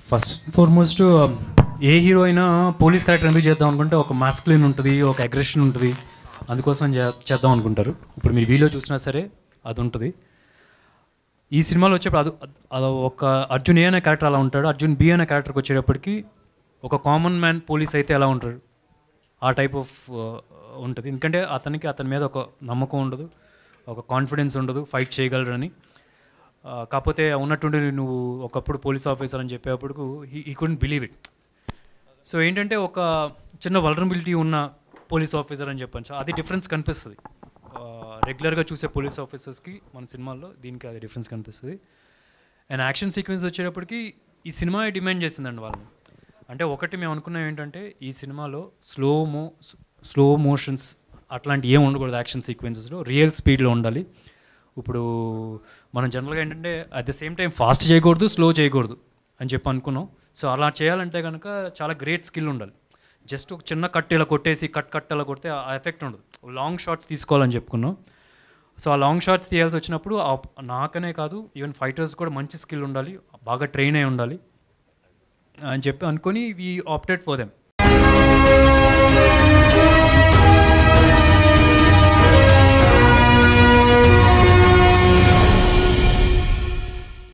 first foremost ఏ hero అయినా police character ఎందుకు చేద్దాం అనుకుంటే ఒక మాస్క్లిన్ ఉంటుంది ఒక అగ్రెషన్ ఉంటుంది అందుకోసం చే- చేద్దాం అనుకుంటారు ఇప్పుడు మీరు వీడియో చూసినా సరే అది ఉంటుంది ఈ సినిమాలో వచ్చేప్పుడు అది అది ఒక అర్జున్ ఏ అనే క్యారెక్టర్ అలా ఉంటాడు అర్జున్ బి అనే క్యారెక్టర్కి వచ్చేటప్పటికి ఒక కామన్ మ్యాన్ పోలీస్ అయితే ఎలా ఉంటాడు ఆ టైప్ ఆఫ్ ఉంటుంది ఎందుకంటే అతనికి అతని మీద ఒక నమ్మకం ఉండదు ఒక కాన్ఫిడెన్స్ ఉండదు ఫైట్ చేయగలరని ఆ, కాకపోతే ఉన్నట్టుండి నువ్వు ఒకప్పుడు పోలీస్ ఆఫీసర్ అని చెప్పేటప్పుడు ఈ కుడెంట్ బిలీవ్ ఇట్ సో ఏంటంటే ఒక చిన్న వలరబిలిటీ ఉన్న పోలీస్ ఆఫీసర్ అని చెప్పచ్చు అది డిఫరెన్స్ కనిపిస్తుంది రెగ్యులర్గా చూసే పోలీస్ ఆఫీసర్స్కి మన సినిమాల్లో దీనికి అది డిఫరెన్స్ కనిపిస్తుంది అండ్ యాక్షన్ సీక్వెన్స్ వచ్చేటప్పటికి ఈ సినిమా డిమాండ్ చేసిందండి వాళ్ళని అంటే ఒకటి మేము అనుకున్నాం ఏంటంటే ఈ సినిమాలో స్లో మో స్లో మోషన్స్ అట్లాంటి ఏం ఉండకూడదు యాక్షన్ సీక్వెన్సెస్లో రియల్ స్పీడ్లో ఉండాలి ఇప్పుడు మనం జనరల్గా ఏంటంటే at the same time fast చేయకూడదు స్లో చేయకూడదు అని చెప్పి అనుకున్నాం సో అలా చేయాలంటే కనుక చాలా గ్రేట్ స్కిల్ ఉండాలి జస్ట్ ఒక చిన్న కట్ ఇలా కొట్టేసి కట్ కట్ అలా కొడితే ఆ ఎఫెక్ట్ ఉండదు లాంగ్ షాట్స్ తీసుకోవాలని చెప్పుకున్నాం సో ఆ లాంగ్ షాట్స్ తీయాల్సి వచ్చినప్పుడు ఆ- నాకనే కాదు ఈవెన్ ఫైటర్స్ కూడా మంచి స్కిల్ ఉండాలి బాగా ట్రైన్ అయి ఉండాలి అని చెప్పి అనుకొని వీ ఆప్టెడ్ ఫర్ దెమ్